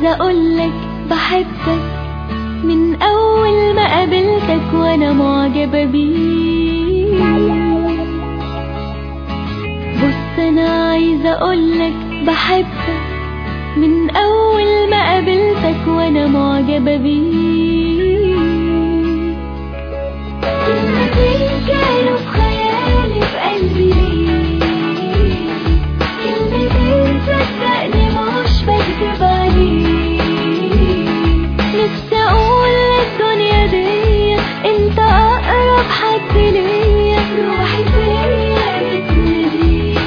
اقولك بحبك من اول ما قابلتك وانا معجبة بيك بص انا عايزة اقولك بحبك من اول ما قابلتك وانا معجبة بيك كلمتين كانوا في خيالي في قلبي ليك كلمتين صدقني مش بكذب عليك نفسي اقول للدنيا دي انت اقرب حد ليا روحي فيا بتناديك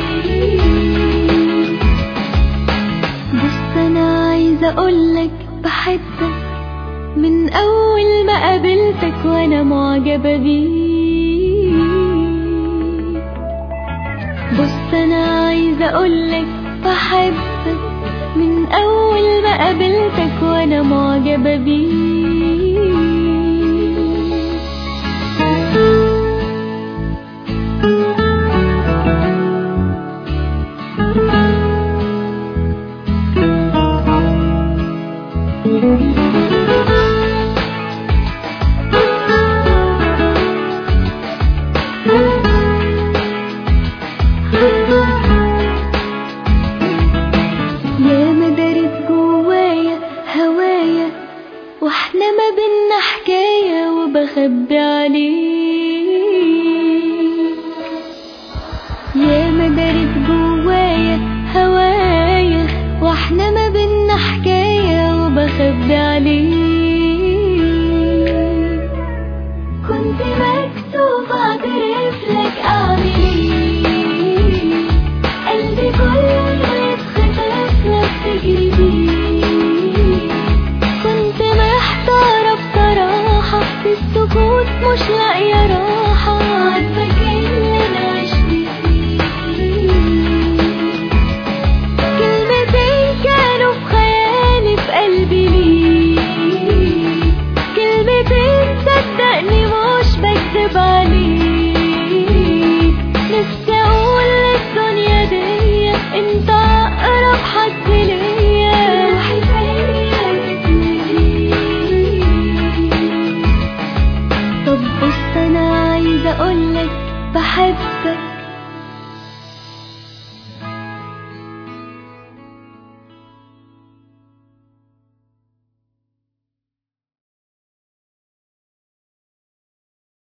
بص انا عايزه اقولك بحبك من اول ما قابلتك وانا معجبه بيك بص انا عايزه اقولك بحبك من اول ما قابلتك وانا معجبه بيك يا مدارت جوايا هوايا واحنا ما بينا حكاية وبخبي عليك يا مدارت جوايا هوايا واحنا ما بينا حكاية وبخبي عليك كنت مكتوب اعترف لك اعمل ايه قلبي كله يتخطف لك تجري بيه كنت محتارة بصراحة في السكوت مش لاقية راحة عارفة اللي انا عشت فيه كلمتين كانوا في خيالي في قلبي ليك كلمتين صدقني مش بكذب عليك نفسي اقول للدنيا دي انت اقرب حد ليا روحي فيا بتناديك طب بص انا عايزه اقولك بحبك